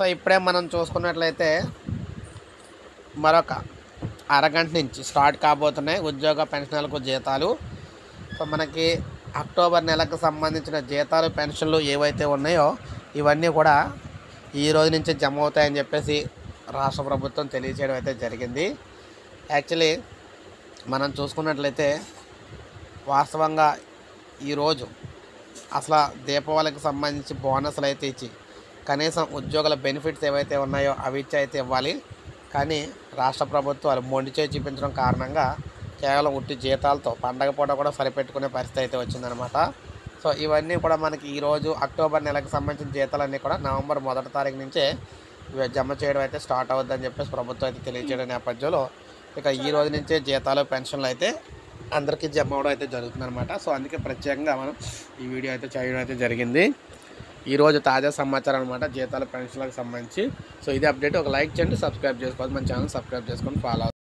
so ఇప్పుడే మనం చూసుకున్నట్లయితే మరొక అరగంట నుంచి స్టార్ట్ కాబోతున్నాయి ఉద్యోగ పెన్షన్లకు జీతాలు సో మనకి అక్టోబర్ నెలకు సంబంధించిన జీతాలు పెన్షన్లు ఏవైతే ఉన్నాయో ఇవన్నీ కూడా ఈ రోజు నుంచి జమ అవుతాయని చెప్పేసి రాష్ట్ర ప్రభుత్వం తెలియజేయడం అయితే జరిగింది యాక్చువల్లీ మనం చూసుకున్నట్లయితే వాస్తవంగా ఈరోజు అసలు దీపావళికి సంబంధించి బోనస్లు అయితే ఇచ్చి కనీసం ఉద్యోగుల బెనిఫిట్స్ ఏవైతే ఉన్నాయో అవి ఇచ్చి అయితే ఇవ్వాలి కానీ రాష్ట్ర ప్రభుత్వాలు మొండి చేయి చూపించడం కారణంగా కేవలం ఉట్టి జీతాలతో పండగ పూట కూడా సరిపెట్టుకునే పరిస్థితి అయితే వచ్చిందనమాట సో ఇవన్నీ కూడా మనకి ఈరోజు అక్టోబర్ నెలకు సంబంధించిన జీతాలన్నీ కూడా నవంబర్ మొదటి తారీఖు నుంచే ఇవి జమ చేయడం అయితే స్టార్ట్ అవుద్దని చెప్పేసి ప్రభుత్వం అయితే తెలియజేయడం నేపథ్యంలో ఇక ఈ రోజు నుంచే జీతాలు పెన్షన్లు అయితే అందరికీ జమ అవడం అయితే జరుగుతుందన్నమాట సో అందుకే ప్రత్యేకంగా మనం ఈ వీడియో అయితే చేయడం అయితే జరిగింది ఈరోజు తాజా సమాచారం అనమాట జీతాల పెన్షన్లకు సంబంధించి సో ఇది అప్డేట్ ఒక లైక్ చేయండి సబ్స్క్రైబ్ చేసుకోవాలి మన ఛానల్ సబ్స్క్రైబ్ చేసుకొని ఫాలో